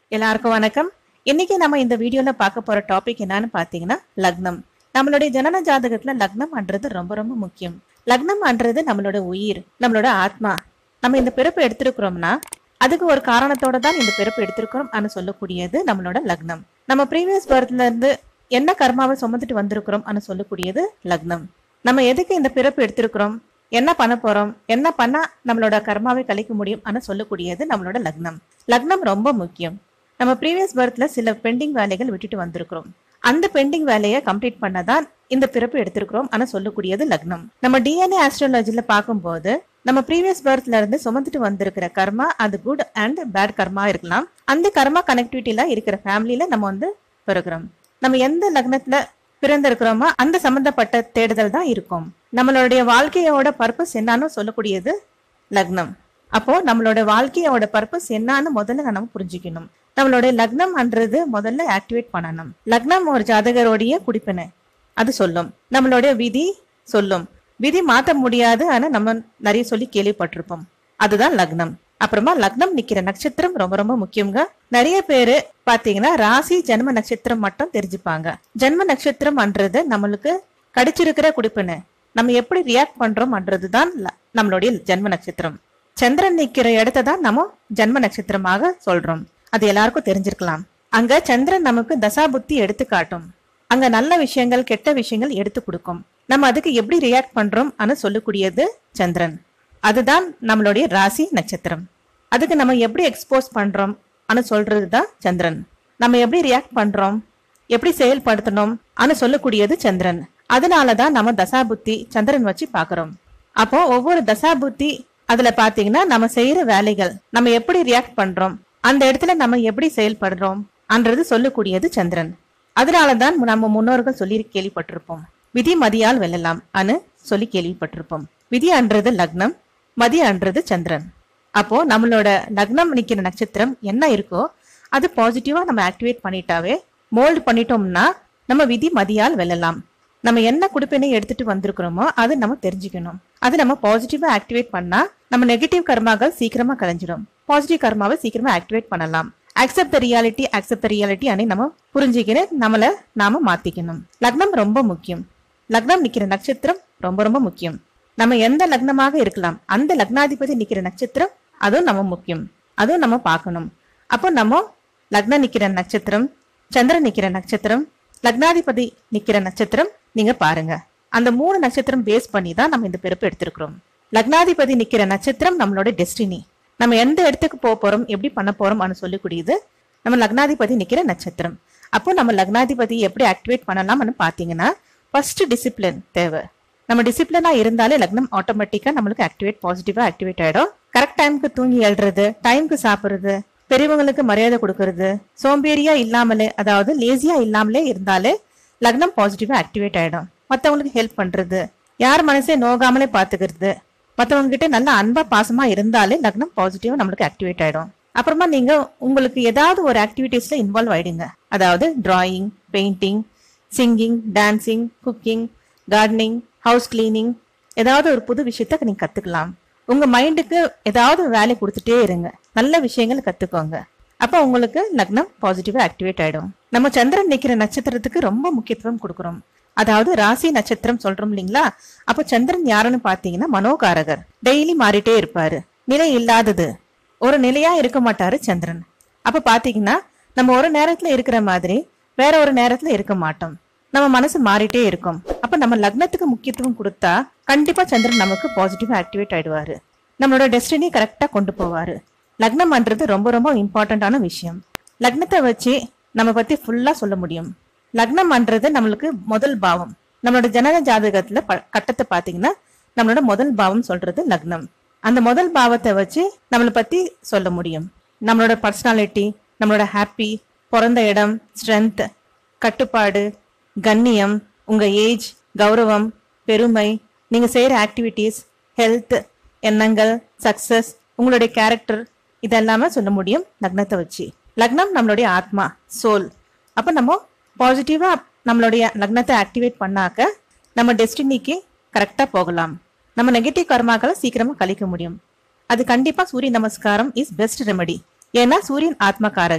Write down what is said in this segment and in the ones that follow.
எல்லாருக்கும் வணக்கம் இன்னைக்கு நம்ம இந்த வீடியோல பார்க்க போற டாபிக் என்னன்னு பாத்தீங்கன்னா லக்னம் நம்மளுடைய ஜனன ஜாதகத்துல லக்னம் அன்றது ரொம்ப ரொம்ப முக்கியம் லக்னம் அன்றது நம்மளோட உயிர் நம்மளோட ஆத்மா நம்ம இந்த பிறப்பு எடுத்திருக்கிறோம்னா அதுக்கு ஒரு காரணத்தோட தான் இந்த பிறப்பு எடுத்திருக்கிறோம் அனு சொல்லக்கூடியது நம்மளோட லக்னம் நம்ம ப்ரீவியஸ் பர்த்ல இருந்து என்ன கர்மாவை சுமந்துட்டு வந்திருக்கிறோம் அனு சொல்லக்கூடியது லக்னம் நம்ம எதுக்கு இந்த பிறப்பு எடுத்திருக்கிறோம் என்ன பண்ண போறோம் என்ன பண்ணா நம்மளோட கர்மாவை கழிக்க முடியும் அனு சொல்லக்கூடியது நம்மளோட லக்னம் லக்னம் ரொம்ப முக்கியம் நம்ம ப்ரீவியஸ் பர்த்ல சில பெண்டிங் வேலைகள் விட்டுட்டு வந்திருக்கிறோம் அந்த பெண்டிங் வேலையை கம்ப்ளீட் பண்ணதான் இந்த பிறப்பு எடுத்திருக்கிறோம் ஆனா சொல்லக்கூடியது லக்னம் நம்ம டிஎன்ஏ ஆஸ்ட்ராலஜில பார்க்கும்போது நம்ம ப்ரீவியஸ் பர்த்ல இருந்து சுமந்துட்டு வந்திருக்கிற கர்மா அது குட் அண்ட் பேட் கர்மா இருக்கலாம் அந்த கர்மா கனெக்டிவிட்டில இருக்கிற ஃபேமிலியில நம்ம வந்து பிறகுறோம் நம்ம எந்த லக்னத்துல பிறந்திருக்கிறோமோ அந்த சம்பந்தப்பட்ட தேடுதல் தான் இருக்கும் நம்மளுடைய வாழ்க்கையோட பர்பஸ் என்னன்னு சொல்லக்கூடியது லக்னம் அப்போ நம்மளோட வாழ்க்கையோட பர்பஸ் என்னன்னு முதல்ல நம்ம புரிஞ்சுக்கணும் நம்மளோட லக்னம் அன்றது முதல்ல ஆக்டிவேட் பண்ணணும் லக்னம் ஒரு ஜாதகருடைய குடிப்பினை அது சொல்லும் நம்மளுடைய விதி சொல்லும் விதி மாத்த முடியாது ஆனா நம்ம நிறைய சொல்லி கேள்விப்பட்டிருப்போம் அதுதான் லக்னம் அப்புறமா லக்னம் நிக்கிற நட்சத்திரம் ரொம்ப ரொம்ப முக்கியங்க நிறைய பேரு பாத்தீங்கன்னா ராசி ஜென்ம நட்சத்திரம் மட்டும் தெரிஞ்சுப்பாங்க ஜென்ம நட்சத்திரம் அன்றது நம்மளுக்கு கடிச்சிருக்கிற குடிப்பினை நம்ம எப்படி ரியாக்ட் பண்றோம்ன்றது தான் நம்மளுடைய ஜென்ம நட்சத்திரம் சந்திரன் நிக்கிற இடத்தை தான் நம்ம ஜென்ம நட்சத்திரமாக சொல்றோம் அது எல்லாருக்கும் தெரிஞ்சிருக்கலாம் அங்க சந்திரன் நமக்கு தசாபுத்தி எடுத்து காட்டும் அங்க நல்ல விஷயங்கள் கெட்ட விஷயங்கள் எடுத்து கொடுக்கும் நம்ம அதுக்கு எப்படி ரியாக்ட் பண்றோம் அனு சொல்லக்கூடியது சந்திரன் அதுதான் நம்மளுடைய ராசி நட்சத்திரம் அதுக்கு நம்ம எப்படி எக்ஸ்போஸ் பண்றோம் அனு சொல்றது தான் சந்திரன் நம்ம எப்படி ரியாக்ட் பண்றோம் எப்படி செயல்படுத்தணும் அனு சொல்லக்கூடியது சந்திரன் அதனால தான் நம்ம தசாபுத்தி சந்திரன் வச்சு பாக்குறோம் அப்போ ஒவ்வொரு தசாபுத்தி அதுல பாத்தீங்கன்னா நம்ம செய்யற வேலைகள் நம்ம எப்படி ரியாக்ட் பண்றோம் அந்த இடத்துல நம்ம எப்படி செயல்படுறோம் அன்றது சொல்லக்கூடியது சந்திரன் அதனாலதான் நம்ம முன்னோர்கள் சொல்லி கேள்விப்பட்டிருப்போம் விதி மதியால் வெல்லலாம் அனு சொல்லி கேள்விப்பட்டிருப்போம் விதி அன்றது லக்னம் மதி அன்றது சந்திரன் அப்போ நம்மளோட லக்னம் நிக்கிற நட்சத்திரம் என்ன இருக்கோ அது பாசிட்டிவா நம்ம ஆக்டிவேட் பண்ணிட்டாவே மோல்டு பண்ணிட்டோம்னா நம்ம விதி மதியால் வெல்லலாம் நம்ம என்ன குடுப்பினை எடுத்துட்டு வந்திருக்கிறோமோ அது நம்ம தெரிஞ்சுக்கணும் அது நம்ம பாசிட்டிவா ஆக்டிவேட் பண்ணா நம்ம நெகட்டிவ் கர்மாக்கள் சீக்கிரமா கலைஞ்சிடும் பாசிட்டிவ் கர்மாவை சீக்கிரமா ஆக்டிவேட் பண்ணலாம் accept the reality accept the reality அனை நம்ம புரிஞ்சுக்கிற நம்மள நாம மாத்திக்கணும் லக்னம் ரொம்ப முக்கியம் லக்னம் நிக்கிற நட்சத்திரம் ரொம்ப ரொம்ப முக்கியம் நம்ம எந்த லக்னமாக இருக்கலாம் அந்த லக்னாதிபதி நிக்கிற நட்சத்திரம் அதுவும் நம்ம முக்கியம் அதுவும் நம்ம பார்க்கணும் அப்போ நம்ம லக்னம் நிக்கிற நட்சத்திரம் சந்திரன் நிக்கிற நட்சத்திரம் லக்னாதிபதி நிக்கிற நட்சத்திரம் நீங்க பாருங்க அந்த மூணு நட்சத்திரம் பேஸ் பண்ணி தான் நம்ம இந்த பிறப்பு எடுத்திருக்கிறோம் லக்னாதிபதி நிக்கிற நட்சத்திரம் நம்மளோட டெஸ்டினி நம்ம எந்த இடத்துக்கு போக போறோம் எப்படி பண்ண போறோம் சொல்லக்கூடியது நம்ம லக்னாதிபதி நிக்கிற நட்சத்திரம் அப்போ நம்ம லக்னாதிபதி எப்படி ஆக்டிவேட் பண்ணலாம்னு பாத்தீங்கன்னா ஃபர்ஸ்ட் டிசிப்ளின் தேவை நம்ம டிசிப்ளினா இருந்தாலே லக்னம் ஆட்டோமேட்டிக்கா நம்மளுக்கு ஆக்டிவேட் பாசிட்டிவா ஆக்டிவேட் ஆயிடும் கரெக்ட் டைமுக்கு தூங்கி எழுறது டைமுக்கு சாப்பிடுறது பெரியவங்களுக்கு மரியாதை கொடுக்கறது சோம்பேறியா இல்லாமலே அதாவது லேசியா இல்லாமலே இருந்தாலே லக்னம் பாசிட்டிவா ஆக்டிவேட் ஆயிடும் மத்தவங்களுக்கு ஹெல்ப் பண்றது யார் மனசே நோகாமலே பாத்துக்கிறது மத்தவங்க கிட்ட நல்ல அன்பா பாசமா இருந்தாலே லக்னம் பாசிட்டிவா நம்மளுக்கு ஆக்டிவேட் ஆயிடும் அப்புறமா நீங்க உங்களுக்கு ஏதாவது ஒரு ஆக்டிவிட்டீஸ்ல இன்வால்வ் ஆயிடுங்க அதாவது drawing painting singing dancing cooking gardening house cleaning ஏதாவது ஒரு புது விஷயத்த நீங்க கத்துக்கலாம் உங்க மைண்டுக்கு ஏதாவது வேலை கொடுத்துட்டே இருங்க நல்ல விஷயங்கள் கத்துக்கோங்க அப்ப உங்களுக்கு லக்னம் பாசிட்டிவா ஆக்டிவேட் ஆயிடும் நம்ம சந்திரன் நிக்கிற நட்சத்திரத்துக்கு ரொம்ப முக்கியத்துவம் கொடுக்குறோம் அதாவது ராசி நட்சத்திரம் சொல்றோம் இல்லைங்களா அப்ப சந்திரன் யாருன்னு பாத்தீங்கன்னா மனோகாரகர் டெய்லி மாறிட்டே இருப்பாரு நிலை இல்லாதது ஒரு நிலையா இருக்க மாட்டாரு சந்திரன் அப்ப பாத்தீங்கன்னா நம்ம ஒரு நேரத்துல இருக்கிற மாதிரி வேற ஒரு நேரத்துல இருக்க மாட்டோம் நம்ம மனசு மாறிட்டே இருக்கும் அப்ப நம்ம லக்னத்துக்கு முக்கியத்துவம் கொடுத்தா கண்டிப்பா சந்திரன் நமக்கு பாசிட்டிவா ஆக்டிவேட் ஆயிடுவாரு நம்மளோட டெஸ்டினி கரெக்டா கொண்டு போவாரு லக்னம்ன்றது ரொம்ப ரொம்ப இம்பார்ட்டன்டான விஷயம் லக்னத்தை வச்சு நம்ம பத்தி ஃபுல்லா சொல்ல முடியும் லக்னம்ன்றது நம்மளுக்கு முதல் பாவம் நம்மளோட ஜனன ஜாதகத்துல ப- கட்டத்தை பாத்தீங்கன்னா நம்மளோட முதல் பாவம் சொல்றது லக்னம் அந்த முதல் பாவத்தை வச்சு நம்மளை பத்தி சொல்ல முடியும் நம்மளோட பர்சனாலிட்டி நம்மளோட ஹாப்பி பிறந்த இடம் ஸ்ட்ரென்த் கட்டுப்பாடு கண்ணியம் உங்க ஏஜ் கௌரவம் பெருமை நீங்க செய்யற ஆக்டிவிட்டீஸ் ஹெல்த் எண்ணங்கள் சக்சஸ் உங்களுடைய கேரக்டர் இதெல்லாமே சொல்ல முடியும் லக்னத்தை வச்சு லக்னம் நம்மளுடைய ஆத்மா சோல் அப்ப நம்ம பாசிட்டிவா நம்மளுடைய லக்னத்தை ஆக்டிவேட் பண்ணாக்க நம்ம டெஸ்டினிக்கு கரெக்டா போகலாம் நம்ம நெகட்டிவ் கர்மாக்களை சீக்கிரமா கழிக்க முடியும் அது கண்டிப்பா சூரிய நமஸ்காரம் இஸ் பெஸ்ட் ரெமெடி ஏன்னா சூரியன் ஆத்மகாரகர்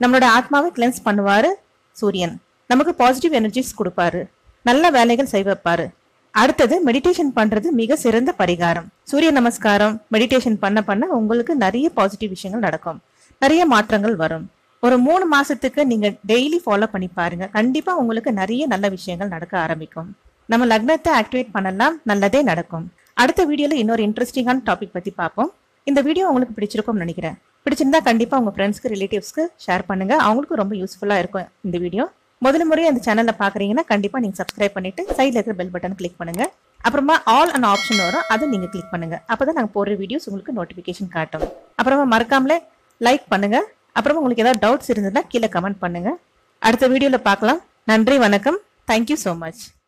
நம்மளோட ஆத்மாவை கிளென்ஸ் பண்ணுவாரு சூரியன் நமக்கு பாசிட்டிவ் எனர்ஜிஸ் கொடுப்பாரு நல்ல வேலைகள் செய்ய வைப்பாரு அடுத்தது மெடிடேஷன் பண்றது மிக சிறந்த பரிகாரம் சூரிய நமஸ்காரம் மெடிடேஷன் பண்ண பண்ண உங்களுக்கு நிறைய பாசிட்டிவ் விஷயங்கள் நடக்கும் நிறைய மாற்றங்கள் வரும் ஒரு மூணு மாசத்துக்கு நீங்க டெய்லி ஃபாலோ பண்ணி பாருங்க கண்டிப்பா உங்களுக்கு நிறைய நல்ல விஷயங்கள் நடக்க ஆரம்பிக்கும் நம்ம லக்னத்தை ஆக்டிவேட் பண்ணலாம் நல்லதே நடக்கும் அடுத்த வீடியோல இன்னொரு இன்ட்ரெஸ்டிங்கான டாபிக் பத்தி பார்ப்போம் இந்த வீடியோ உங்களுக்கு பிடிச்சிருக்கும்னு நினைக்கிறேன் பிடிச்சிருந்தா கண்டிப்பா உங்க ஃப்ரெண்ட்ஸ்க்கு ரிலேட்டிவ்ஸ்க்கு ஷேர் பண்ணுங்க அவங்களுக்கும் ரொம்ப யூஸ்ஃபுல்லா இருக்கும் இந்த வீடியோ முதல் முறை அந்த சேனல்ல பாக்குறீங்கன்னா கண்டிப்பா நீங்க சப்ஸ்கிரைப் பண்ணிட்டு சைட்ல இருக்கிற பெல் பட்டன் கிளிக் பண்ணுங்க அப்புறமா ஆல் அண்ட் ஆப்ஷன் வரும் அதை நீங்க கிளிக் பண்ணுங்க அப்பதான் நாங்க போடுற வீடியோஸ் உங்களுக்கு நோட்டிபிகேஷன் காட்டும் அப்புறமா மறக்காமலே லைக் பண்ணுங்க அப்புறமா உங்களுக்கு ஏதாவது டவுட்ஸ் இருந்ததுன்னா கீழே கமெண்ட் பண்ணுங்க அடுத்த வீடியோல பார்க்கலாம் நன்றி வணக்கம் தேங்க்யூ ஸோ மச்